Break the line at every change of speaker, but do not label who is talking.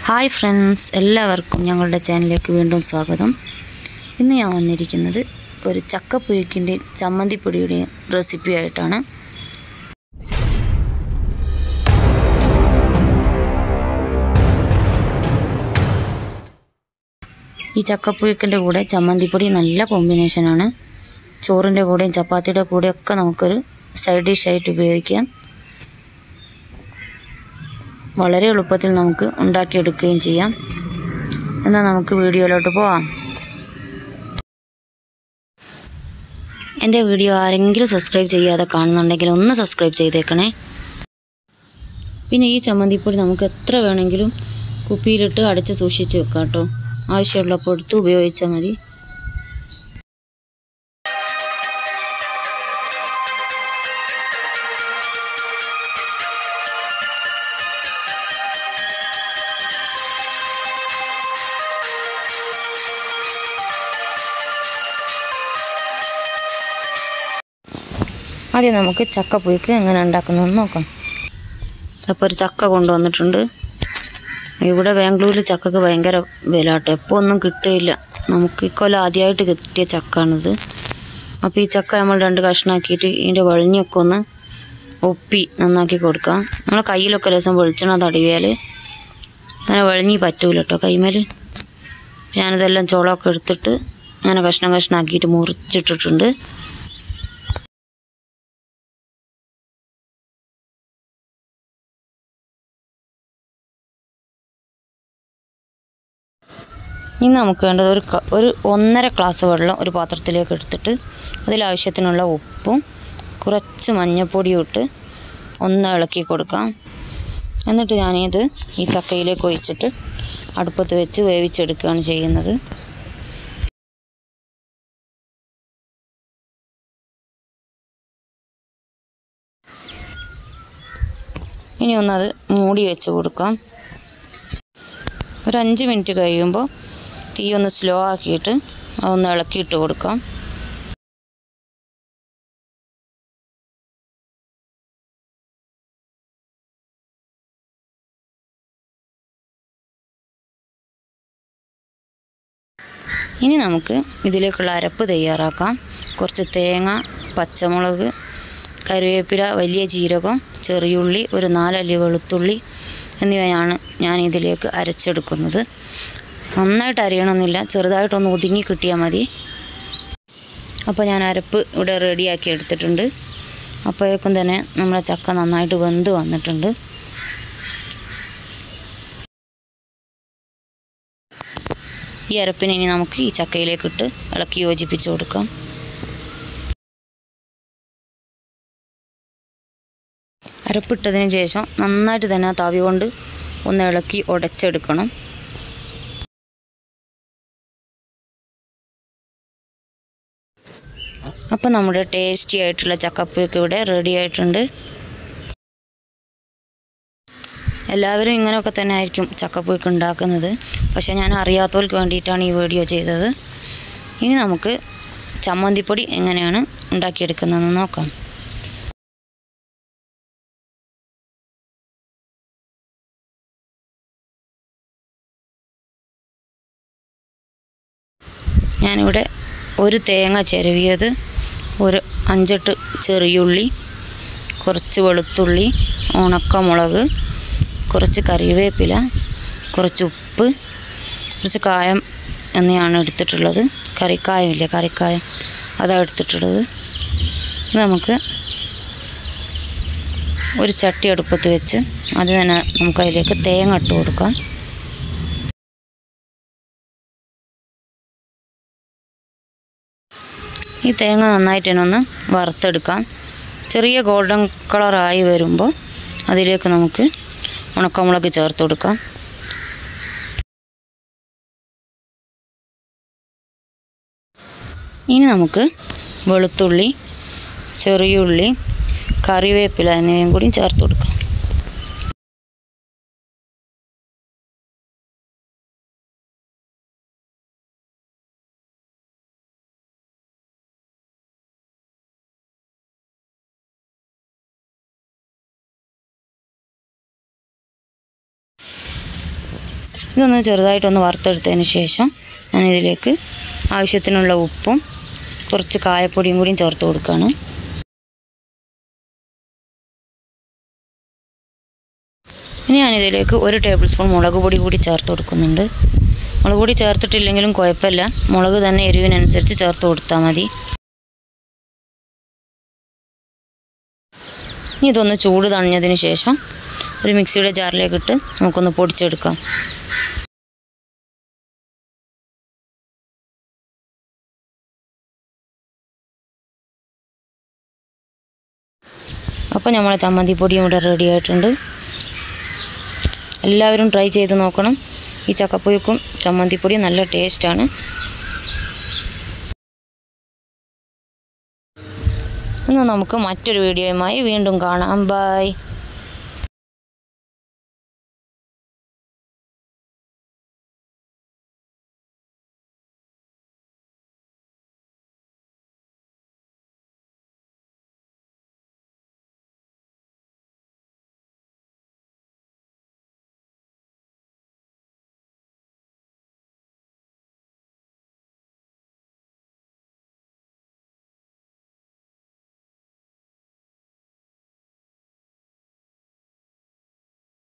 hi friends എല്ലാവർക്കും ഞങ്ങളുടെ ചാനലിലേക്ക് വീണ്ടും സ്വാഗതം ഇന്ന് ഞാൻ വന്നിരിക്കുന്നത് ഒരു ചക്കപ്പുഴുക്കിൻ്റെ ചമ്മന്തിപ്പൊടിയുടെ റെസിപ്പി ആയിട്ടാണ് ഈ ചക്കപ്പുഴുക്കിൻ്റെ കൂടെ ചമ്മന്തിപ്പൊടി നല്ല കോമ്പിനേഷനാണ് ചോറിൻ്റെ കൂടെയും ചപ്പാത്തിയുടെ കൂടെയൊക്കെ നമുക്കൊരു സൈഡ് ഡിഷായിട്ട് ഉപയോഗിക്കാം വളരെ എളുപ്പത്തിൽ നമുക്ക് ഉണ്ടാക്കിയെടുക്കുകയും ചെയ്യാം എന്നാൽ നമുക്ക് വീഡിയോയിലോട്ട് പോവാം എൻ്റെ വീഡിയോ ആരെങ്കിലും സബ്സ്ക്രൈബ് ചെയ്യാതെ കാണുന്നുണ്ടെങ്കിൽ ഒന്ന് സബ്സ്ക്രൈബ് ചെയ്തേക്കണേ പിന്നെ ഈ ചമ്മന്തിപ്പൊടി നമുക്ക് എത്ര വേണമെങ്കിലും കുപ്പിയിലിട്ട് അടച്ച് സൂക്ഷിച്ച് വെക്കാം കേട്ടോ ആവശ്യമുള്ളപ്പോൾ എടുത്ത് ഉപയോഗിച്ചാൽ മതി ആദ്യം നമുക്ക് ചക്കപ്പുഴുക്ക് എങ്ങനെ ഉണ്ടാക്കുന്നതെന്ന് നോക്കാം അപ്പോൾ ഒരു ചക്ക കൊണ്ടുവന്നിട്ടുണ്ട് ഇവിടെ ബാംഗ്ലൂരിൽ ചക്കക്ക് ഭയങ്കര വില കേട്ടോ എപ്പോൾ ഒന്നും കിട്ടുകയില്ല നമുക്ക് ഇക്കൊല്ലം ആദ്യമായിട്ട് കിട്ടിയ ചക്കാണിത് അപ്പോൾ ഈ ചക്ക നമ്മൾ രണ്ട് കഷ്ണാക്കിയിട്ട് ഇതിൻ്റെ വെളിഞ്ഞൊക്കെ ഒന്ന് ഒപ്പി നന്നാക്കി കൊടുക്കാം നമ്മളെ കയ്യിലൊക്കെ രസം വെളിച്ചെണ്ണ തടവിയാൽ അങ്ങനെ വെളിഞ്ഞി പറ്റൂല കേട്ടോ കൈമേൽ ഞാനിതെല്ലാം ചോളമൊക്കെ എടുത്തിട്ട് അങ്ങനെ കഷ്ണം കഷ്ണാക്കിയിട്ട് മുറിച്ചിട്ടിട്ടുണ്ട് ഇനി നമുക്ക് വേണ്ടത് ഒരു ക- ഒരു ഒന്നര ഗ്ലാസ് വെള്ളം ഒരു പാത്രത്തിലേക്ക് എടുത്തിട്ട് അതിലാവശ്യത്തിനുള്ള ഉപ്പും കുറച്ച് മഞ്ഞൾപ്പൊടിയും ഇട്ട് ഒന്ന് ഇളക്കി കൊടുക്കാം എന്നിട്ട് ഞാനിത് ഈ ചക്കയിലേക്ക് ഒഴിച്ചിട്ട് അടുപ്പത്ത് വെച്ച് വേവിച്ചെടുക്കുകയാണ് ചെയ്യുന്നത് ഇനി ഒന്നത് മൂടി വെച്ച് കൊടുക്കാം ഒരു അഞ്ച് മിനിറ്റ് കഴിയുമ്പോൾ തീ ഒന്ന് സ്ലോ ആക്കിയിട്ട് അതൊന്ന് ഇളക്കിയിട്ട് കൊടുക്കാം ഇനി നമുക്ക് ഇതിലേക്കുള്ള അരപ്പ് തയ്യാറാക്കാം കുറച്ച് തേങ്ങ പച്ചമുളക് കറിവേപ്പില വലിയ ജീരകം ചെറിയുള്ളി ഒരു നാലല്ലി വെളുത്തുള്ളി എന്നിവയാണ് ഞാൻ ഇതിലേക്ക് അരച്ചെടുക്കുന്നത് നന്നായിട്ട് അരിയണമെന്നില്ല ചെറുതായിട്ടൊന്ന് ഒതുങ്ങി കിട്ടിയാൽ മതി അപ്പോൾ ഞാൻ അരപ്പ് ഇവിടെ റെഡിയാക്കി എടുത്തിട്ടുണ്ട് അപ്പോഴേക്കും തന്നെ നമ്മുടെ ചക്ക നന്നായിട്ട് വെന്ത് വന്നിട്ടുണ്ട് ഈ അരപ്പിനെ ഇനി നമുക്ക് ഈ ചക്കയിലേക്ക് ഇട്ട് ഇളക്കി യോജിപ്പിച്ച് കൊടുക്കാം അരപ്പിട്ടതിന് ശേഷം നന്നായിട്ട് തന്നെ ആ തവി കൊണ്ട് ഒന്ന് ഇളക്കി ഉടച്ചെടുക്കണം അപ്പം നമ്മുടെ ടേസ്റ്റി ആയിട്ടുള്ള ചക്കപ്പുഴുക്ക് ഇവിടെ റെഡി ആയിട്ടുണ്ട് എല്ലാവരും ഇങ്ങനെയൊക്കെ തന്നെ ആയിരിക്കും ചക്കപ്പുഴുക്ക് ഉണ്ടാക്കുന്നത് പക്ഷേ ഞാൻ അറിയാത്തവർക്ക് വേണ്ടിയിട്ടാണ് ഈ വീഡിയോ ചെയ്തത് ഇനി നമുക്ക് ചമ്മന്തിപ്പൊടി എങ്ങനെയാണ് ഉണ്ടാക്കിയെടുക്കുന്നതെന്ന് നോക്കാം ഞാനിവിടെ ഒരു തേങ്ങ ചിരവിയത് ഒരു അഞ്ചെട്ട് ചെറിയുള്ളി കുറച്ച് വെളുത്തുള്ളി ഉണക്കമുളക് കുറച്ച് കറിവേപ്പില കുറച്ച് ഉപ്പ് കുറച്ച് കായം എന്നിവയാണ് എടുത്തിട്ടുള്ളത് കറിക്കായമില്ലേ കറിക്കായം അതാണ് എടുത്തിട്ടുള്ളത് ഇത് നമുക്ക് ഒരു ചട്ടി അടുപ്പത്ത് വെച്ച് അത് തന്നെ നമുക്ക് അതിലേക്ക് തേങ്ങ ഇട്ട് കൊടുക്കാം ഈ തേങ്ങ നന്നായിട്ട് തന്നെ ഒന്ന് വറുത്തെടുക്കാം ചെറിയ ഗോൾഡൻ കളറായി വരുമ്പോൾ അതിലേക്ക് നമുക്ക് ഉണക്കമുളക് ചേർത്ത് കൊടുക്കാം ഇനി നമുക്ക് വെളുത്തുള്ളി ചെറിയുള്ളി കറിവേപ്പില എന്നിവയും കൂടി ചേർത്ത് കൊടുക്കാം ഇതൊന്ന് ചെറുതായിട്ടൊന്ന് വറുത്തെടുത്തതിന് ശേഷം ഞാൻ ഇതിലേക്ക് ആവശ്യത്തിനുള്ള ഉപ്പും കുറച്ച് കായപ്പൊടിയും കൂടിയും ചേർത്ത് കൊടുക്കുകയാണ് ഇനി ഞാനിതിലേക്ക് ഒരു ടേബിൾ സ്പൂൺ മുളക് പൊടി കൂടി ചേർത്ത് കൊടുക്കുന്നുണ്ട് മുളക് പൊടി ചേർത്തിട്ടില്ലെങ്കിലും കുഴപ്പമില്ല മുളക് തന്നെ എരിവിനനുസരിച്ച് ചേർത്ത് കൊടുത്താൽ മതി ഇനി ഇതൊന്ന് ചൂട് തണിഞ്ഞതിന് ശേഷം ഒരു മിക്സിയുടെ ജാറിലേക്ക് ഇട്ട് നമുക്കൊന്ന് പൊടിച്ചെടുക്കാം അപ്പോൾ നമ്മളെ ചമ്മന്തിപ്പൊടിയും ഇവിടെ റെഡി ആയിട്ടുണ്ട് എല്ലാവരും ട്രൈ ചെയ്ത് നോക്കണം ഈ ചക്കപ്പുഴുക്കും ചമ്മന്തിപ്പൊടിയും നല്ല ടേസ്റ്റാണ് എന്നാൽ നമുക്ക് മറ്റൊരു വീഡിയോയുമായി വീണ്ടും കാണാം ബൈ